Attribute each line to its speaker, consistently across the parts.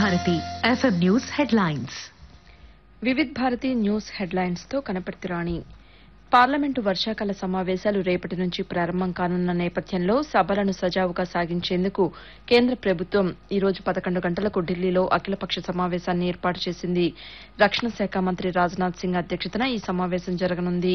Speaker 1: Bharati FM news headlines
Speaker 2: Vividh Bharati news headlines తో కనపర్తి రాణి parliament వర్షాకాల సమావేశాలు రేపటి నుంచి ప్రారంభం కానున్న నేపథ్యంలో సభలను సజావుగా సాగించేందుకు కేంద్ర ప్రభుత్వం ఈ రోజు పదకొండు గంటలకు ఢిల్లీలో అఖిలపక్ష సమావేశాన్ని ఏర్పాటు చేసింది రక్షణ శాఖ మంత్రి రాజ్నాథ్ సింగ్ అధ్యక్షతన ఈ సమావేశం జరగనుంది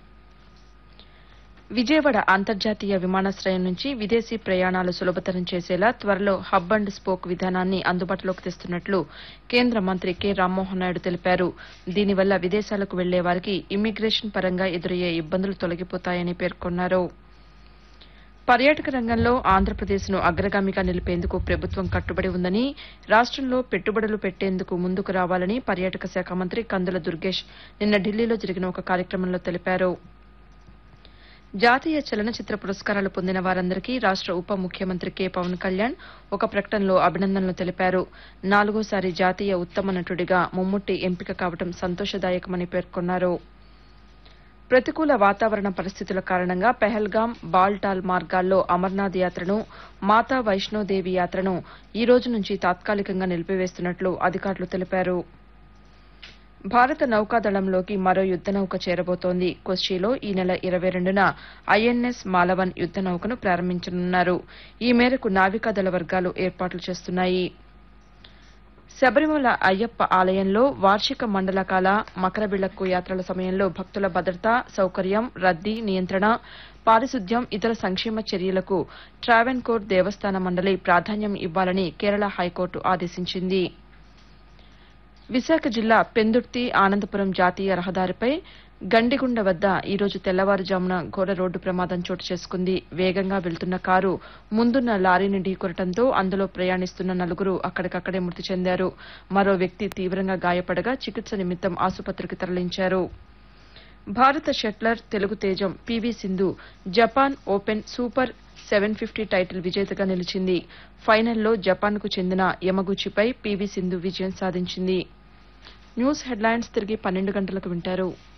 Speaker 2: విజయవాడ అంతర్జాతీయ విమానాశ్రయం నుంచి విదేశీ ప్రయాణాలు సులభతరం చేసేలా త్వరలో హబ్ అండ్ స్పోక్ విధానాన్ని అందుబాటులోకి తెస్తున్నట్లు కేంద్ర మంత్రి కె రామ్మోహన్ నాయుడు తెలిపారు దీనివల్ల విదేశాలకు వెళ్లే వారికి ఇమ్మిగ్రేషన్ పరంగా ఎదురయ్యే ఇబ్బందులు తొలగిపోతాయని పేర్కొన్నారు పర్యాటక రంగంలో ఆంధ్రప్రదేశ్ను అగ్రగామిగా నిలిపేందుకు ప్రభుత్వం కట్టుబడి ఉందని రాష్టంలో పెట్టుబడులు పెట్టేందుకు ముందుకు రావాలని పర్యాటక శాఖ మంత్రి కందుల దుర్గేష్ నిన్న ఢిల్లీలో జరిగిన ఒక కార్యక్రమంలో తెలిపారు జాతీయ చలనచిత్ర పురస్కారాలు పొందిన వారందరికీ రాష్ట ఉప ముఖ్యమంత్రి కె పవన్ కళ్యాణ్ ఒక ప్రకటనలో అభినందనలు తెలిపారు నాలుగోసారి జాతీయ ఉత్తమ నటుడిగా మమ్ముట్టి ఎంపిక కావడం సంతోషదాయకమని పేర్కొన్నారు ప్రతికూల వాతావరణ పరిస్థితుల కారణంగా పెహల్గాం బాల్టాల్ మార్గాల్లో అమర్నాథ్ యాత్రను మాతా వైష్ణోదేవి యాత్రను ఈ రోజు నుంచి తాత్కాలికంగా నిలిపివేస్తున్నట్లు అధికారులు తెలిపారు భారత నౌకాదళంలోకి మరో యుద్ద నౌక చేరబోతోంది కొచ్చిలో ఈ నెల ఇరవై రెండున ఐఎన్ఎస్ మాలవన్ యుద్ద నౌకను ప్రారంభించనున్నారు ఈ మేరకు నావికాదళ వర్గాలు ఏర్పాట్లు చేస్తున్నాయి శబరిమల అయ్యప్ప ఆలయంలో వార్షిక మండలకాల మకర బిళ్లకు యాత్రల సమయంలో భక్తుల భద్రత సౌకర్యం రద్దీ నియంత్రణ పారిశుద్ధ్యం ఇతర సంక్షేమ చర్యలకు ట్రావెన్కోర్ దేవస్థాన మండలి ప్రాధాన్యం ఇవ్వాలని కేరళ హైకోర్టు ఆదేశించింది విశాఖ జిల్లా పెందుర్తి ఆనందపురం జాతీయ రహదారిపై గండిగుండ వద్ద ఈ రోజు తెల్లవారుజామున ఘోర రోడ్డు ప్రమాదం చోటు చేసుకుంది వేగంగా వెళ్తున్న కారు ముందున్న లారీని ఢీకొనడంతో అందులో ప్రయాణిస్తున్న నలుగురు అక్కడికక్కడే మృతి చెందారు మరో వ్యక్తి తీవ్రంగా గాయపడగా చికిత్స నిమిత్తం ఆసుపత్రికి తరలించారు భారత షట్లర్ తెలుగు తేజం PV Sindhu Japan open super seven fifty title విజేతగా నిలిచింది ఫైనల్లో జపాన్కు చెందిన యమగుచిపై పీవీ సింధు విజయం సాధించింది న్యూస్ హెడ్లైన్స్ తిరిగి పన్నెండు గంటలకు వింటారు